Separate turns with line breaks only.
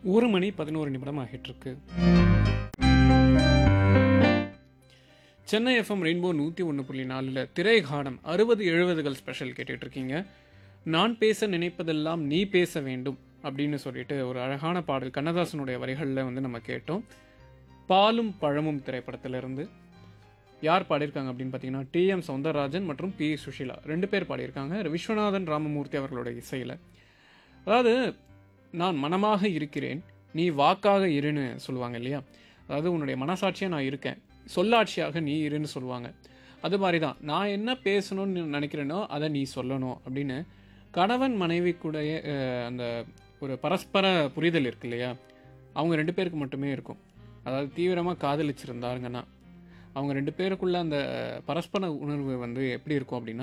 ஒரு மணி பதினோரு நிமிடம் ஆகிட்டுருக்கு சென்னை எஃப்எம் ரெயின்போ நூற்றி ஒன்று புள்ளி நாலில் திரைகானம் அறுபது எழுபதுகள் ஸ்பெஷல் கேட்டுட்டு இருக்கீங்க நான் பேச நினைப்பதெல்லாம் நீ பேச வேண்டும் அப்படின்னு சொல்லிட்டு ஒரு அழகான பாடல் கண்ணதாசனுடைய வரிகளில் வந்து நம்ம கேட்டோம் பாலும் பழமும் திரைப்படத்திலிருந்து யார் பாடியிருக்காங்க அப்படின்னு பார்த்தீங்கன்னா டி எம் சௌந்தரராஜன் மற்றும் பி சுஷீலா ரெண்டு பேர் பாடியிருக்காங்க விஸ்வநாதன் ராமமூர்த்தி அவர்களுடைய இசையில் அதாவது நான் மனமாக இருக்கிறேன் நீ வாக்காக இருன்னு சொல்லுவாங்க இல்லையா அதாவது உன்னுடைய மனசாட்சியாக நான் இருக்கேன் சொல்லாட்சியாக நீ இருன்னு சொல்லுவாங்க அது மாதிரி தான் நான் என்ன பேசணும்னு நினைக்கிறேனோ அதை நீ சொல்லணும் அப்படின்னு கணவன் மனைவிக்குடைய அஹ், அந்த ஒரு பரஸ்பர புரிதல் இருக்கு இல்லையா அவங்க ரெண்டு பேருக்கு மட்டுமே இருக்கும் அதாவது தீவிரமாக காதலிச்சிருந்தாருங்கன்னா அவங்க ரெண்டு பேருக்குள்ள அந்த பரஸ்பர உணர்வு வந்து எப்படி இருக்கும் அப்படின்னா